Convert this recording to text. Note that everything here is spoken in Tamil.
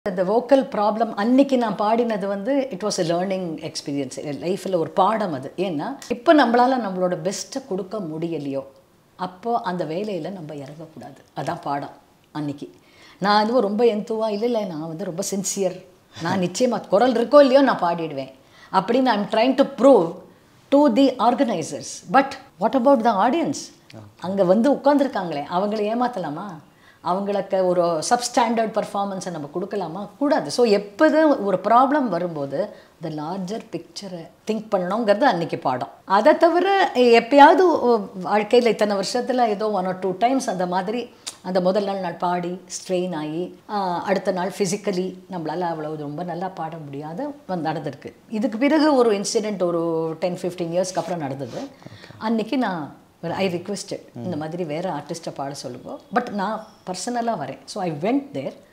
இந்த வோக்கல் ப்ராப்ளம் அன்னைக்கு நான் பாடினது வந்து it was a learning experience லைஃப்பில் ஒரு பாடம் அது ஏன்னா இப்போ நம்மளால் நம்மளோட பெஸ்ட்டை கொடுக்க முடியலையோ அப்போ அந்த வேலையில் நம்ம இறங்கக்கூடாது அதான் பாடம் அன்னைக்கு நான் அதுவும் ரொம்ப எந்துவா இல்லை இல்லை நான் வந்து ரொம்ப சின்சியர் நான் நிச்சயமாக குரல் இருக்கோ இல்லையோ நான் பாடிடுவேன் அப்படின்னு I'm trying to prove to the organisers but what about the audience அங்கே வந்து உட்காந்துருக்காங்களே அவங்கள ஏமாற்றலாமா அவங்களுக்கு ஒரு சப்ஸ்டாண்டர்ட் பர்ஃபார்மன்ஸை நம்ம கொடுக்கலாமா கூடாது ஸோ எப்போதும் ஒரு ப்ராப்ளம் வரும்போது த லார்ஜர் பிக்சரை திங்க் பண்ணணுங்கிறது அன்னைக்கு பாடம் அதை தவிர எப்பயாவது வாழ்க்கையில் இத்தனை வருஷத்தில் ஏதோ ஒன் ஆர் டூ டைம்ஸ் அந்த மாதிரி அந்த முதல் நாள் நாள் பாடி ஸ்ட்ரெயின் ஆகி ஆஹ், அடுத்த நாள் ஃபிசிக்கலி நம்மளால் அவ்வளோ ரொம்ப நல்லா பாட முடியாத வந்து நடந்திருக்கு இதுக்கு பிறகு ஒரு இன்சிடெண்ட் ஒரு டென் ஃபிஃப்டீன் இயர்ஸ்க்கு அப்புறம் நடந்தது அன்னைக்கு நான் ஐ ரிக்வெஸ்டட் இந்த மாதிரி வேறு ஆர்டிஸ்ட்டை பாட சொல்லுங்க பட் நான் பர்சனலாக வரேன் ஸோ ஐ வெண்ட் தேர்